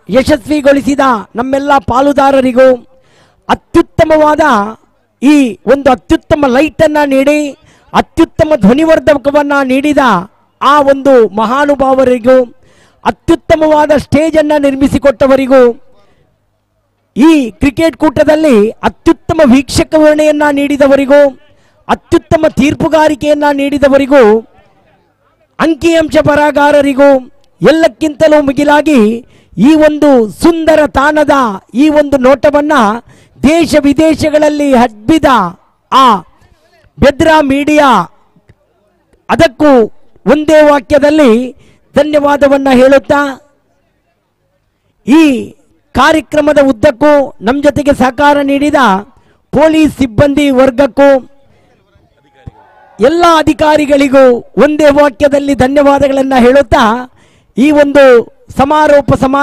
ಯಶಸ್ವಿಗೊಳಿಸಿದ ನಮ್ಮೆಲ್ಲ ಪಾಲುದಾರರಿಗೂ ಅತ್ಯುತ್ತಮವಾದ ಈ ಒಂದು ಅತ್ಯುತ್ತಮ ಲೈಟನ್ನು ನೀಡಿ ಅತ್ಯುತ್ತಮ ಧ್ವನಿವರ್ಧಕವನ್ನು ನೀಡಿದ ಆ ಒಂದು ಮಹಾನುಭಾವರಿಗೂ ಅತ್ಯುತ್ತಮವಾದ ಸ್ಟೇಜನ್ನು ನಿರ್ಮಿಸಿಕೊಟ್ಟವರಿಗೂ ಈ ಕ್ರಿಕೆಟ್ ಕೂಟದಲ್ಲಿ ಅತ್ಯುತ್ತಮ ವೀಕ್ಷಕ ವಿವರಣೆಯನ್ನ ನೀಡಿದವರಿಗೂ ಅತ್ಯುತ್ತಮ ತೀರ್ಪುಗಾರಿಕೆಯನ್ನ ನೀಡಿದವರಿಗೂ ಅಂಕಿಅಂಶ ಬರಹಗಾರರಿಗೂ ಎಲ್ಲಕ್ಕಿಂತಲೂ ಮಿಗಿಲಾಗಿ ಈ ಒಂದು ಸುಂದರ ತಾಣದ ಈ ಒಂದು ನೋಟವನ್ನ ದೇಶ ವಿದೇಶಗಳಲ್ಲಿ ಹಬ್ಬಿದ ಆ ಬೆದ್ರಾ ಮೀಡಿಯಾ ಅದಕ್ಕೂ ಒಂದೇ ವಾಕ್ಯದಲ್ಲಿ ಧನ್ಯವಾದವನ್ನ ಹೇಳುತ್ತಾ ಈ ಕಾರ್ಯಕ್ರಮದ ಉದ್ದಕ್ಕೂ ನಮ್ಮ ಜೊತೆಗೆ ಸಹಕಾರ ನೀಡಿದ ಪೊಲೀಸ್ ಸಿಬ್ಬಂದಿ ವರ್ಗಕ್ಕೂ ಎಲ್ಲ ಅಧಿಕಾರಿಗಳಿಗೂ ಒಂದೇ ವಾಕ್ಯದಲ್ಲಿ ಧನ್ಯವಾದಗಳನ್ನು ಹೇಳುತ್ತಾ ಈ ಒಂದು ಸಮಾರೋಪ ಸಮಾರಂಭ